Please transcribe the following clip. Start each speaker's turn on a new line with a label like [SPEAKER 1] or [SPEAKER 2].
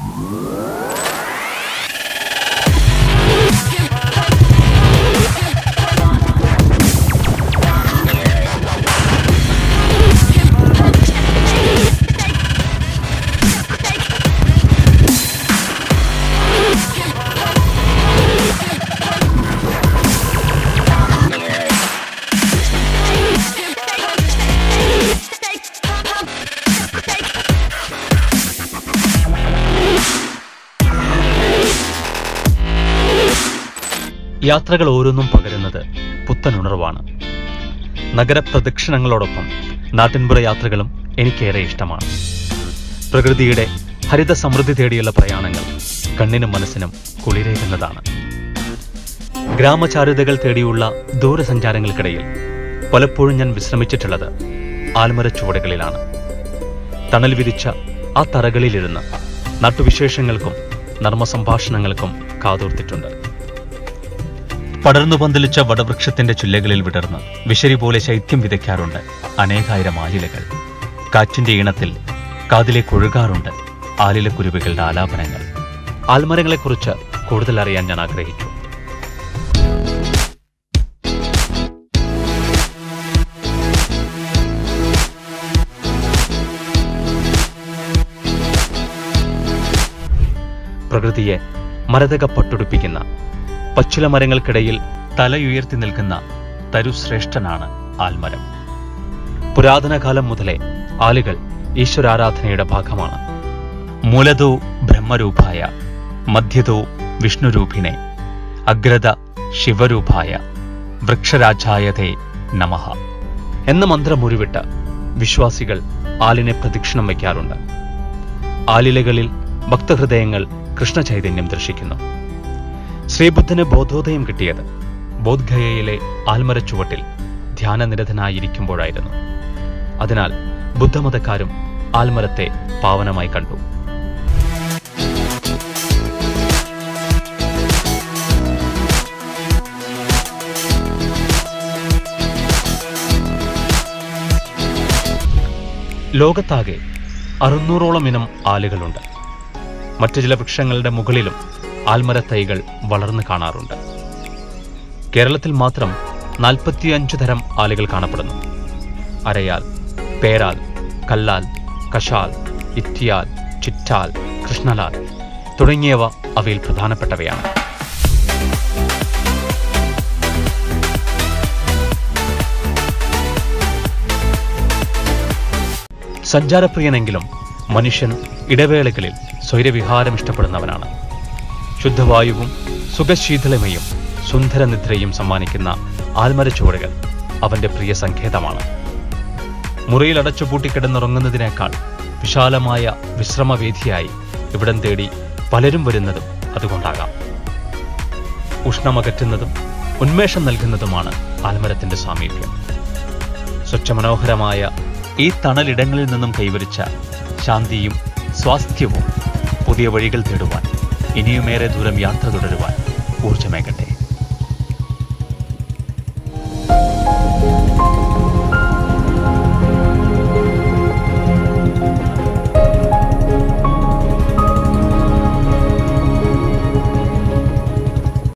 [SPEAKER 1] യാത്രകൾ ഓരോന്നും പകരുന്നത് പുത്തനുണർവാണ് നഗരപ്രദക്ഷിണങ്ങളോടൊപ്പം നാട്ടിൻപുറ യാത്രകളും എനിക്കേറെ ഇഷ്ടമാണ് പ്രകൃതിയുടെ ഹരിത സമൃദ്ധി തേടിയുള്ള പ്രയാണങ്ങൾ കണ്ണിനും മനസ്സിനും കുളിരേകുന്നതാണ് ഗ്രാമചാരുതകൾ തേടിയുള്ള ദൂരസഞ്ചാരങ്ങൾക്കിടയിൽ പലപ്പോഴും ഞാൻ വിശ്രമിച്ചിട്ടുള്ളത് ആൽമര ചുവടുകളിലാണ് തണൽ വിരിച്ച ആ തറകളിലിരുന്ന് നാട്ടുവിശേഷങ്ങൾക്കും നർമ്മസംഭാഷണങ്ങൾക്കും കാതോർത്തിട്ടുണ്ട് പടർന്നു പന്തലിച്ച വടവൃക്ഷത്തിന്റെ ചുല്ലകളിൽ വിടർന്ന് വിശരി പോലെ ശൈത്യം വിതയ്ക്കാറുണ്ട് അനേകായിരം ആലിലകൾ കാറ്റിന്റെ ഈണത്തിൽ കാതിലേക്ക് ഒഴുകാറുണ്ട് ആലിലക്കുരുവികളുടെ ആലാപനങ്ങൾ ആൽമരങ്ങളെക്കുറിച്ച് കൂടുതൽ അറിയാൻ ഞാൻ ആഗ്രഹിച്ചു പ്രകൃതിയെ മരതകപ്പട്ടൊടുപ്പിക്കുന്ന പച്ചില മരങ്ങൾക്കിടയിൽ തലയുയർത്തി നിൽക്കുന്ന തരുശ്രേഷ്ഠനാണ് ആൽമരം പുരാതന കാലം മുതലേ ആലുകൾ ഈശ്വരാരാധനയുടെ ഭാഗമാണ് മൂലതോ ബ്രഹ്മരൂപായ മധ്യതോ വിഷ്ണുരൂപിണെ അഗ്രത ശിവരൂപായ വൃക്ഷരാജായതേ നമഃ എന്ന മന്ത്രമുരുവിട്ട് വിശ്വാസികൾ ആലിനെ പ്രദക്ഷിണം വയ്ക്കാറുണ്ട് ആലിലകളിൽ ഭക്തഹൃദയങ്ങൾ കൃഷ്ണചൈതന്യം ദർശിക്കുന്നു ശ്രീബുദ്ധന് ബോധോദയം കിട്ടിയത് ബോധ്ഗയയിലെ ആൽമരച്ചുവട്ടിൽ ധ്യാനനിരതനായിരിക്കുമ്പോഴായിരുന്നു അതിനാൽ ബുദ്ധമതക്കാരും ആൽമരത്തെ പാവനമായി കണ്ടു ലോകത്താകെ അറുന്നൂറോളം ഇനം ആലുകളുണ്ട് മറ്റു ചില വൃക്ഷങ്ങളുടെ മുകളിലും ആൽമര തൈകൾ വളർന്നു കാണാറുണ്ട് കേരളത്തിൽ മാത്രം നാൽപ്പത്തിയഞ്ച് തരം ആലുകൾ കാണപ്പെടുന്നു അരയാൽ പേരാൽ കല്ലാൽ കഷാൽ ഇറ്റിയാൽ ചിറ്റാൽ കൃഷ്ണലാൽ തുടങ്ങിയവ അവയിൽ പ്രധാനപ്പെട്ടവയാണ് സഞ്ചാരപ്രിയനെങ്കിലും മനുഷ്യൻ ഇടവേളകളിൽ സ്വൈരവിഹാരം ഇഷ്ടപ്പെടുന്നവനാണ് ശുദ്ധവായുവും സുഖശീതളമയും സുന്ദരനിദ്രയും സമ്മാനിക്കുന്ന ആൽമര ചുവടുകൾ അവന്റെ പ്രിയ സങ്കേതമാണ് മുറിയിൽ അടച്ചുപൂട്ടി കിടന്നുറങ്ങുന്നതിനേക്കാൾ വിശാലമായ വിശ്രമവേദിയായി ഇവിടം തേടി പലരും വരുന്നതും അതുകൊണ്ടാകാം ഉഷ്ണമകറ്റുന്നതും ഉന്മേഷം നൽകുന്നതുമാണ് ആൽമരത്തിന്റെ സാമീപ്യം സ്വച്ഛമനോഹരമായ ഈ തണലിടങ്ങളിൽ നിന്നും കൈവരിച്ച ശാന്തിയും സ്വാസ്ഥ്യവും പുതിയ വഴികൾ തേടുവാൻ ഇനിയുമേറെ ദൂരം യാത്ര തുടരുവാൻ ഊർജമേകട്ടെ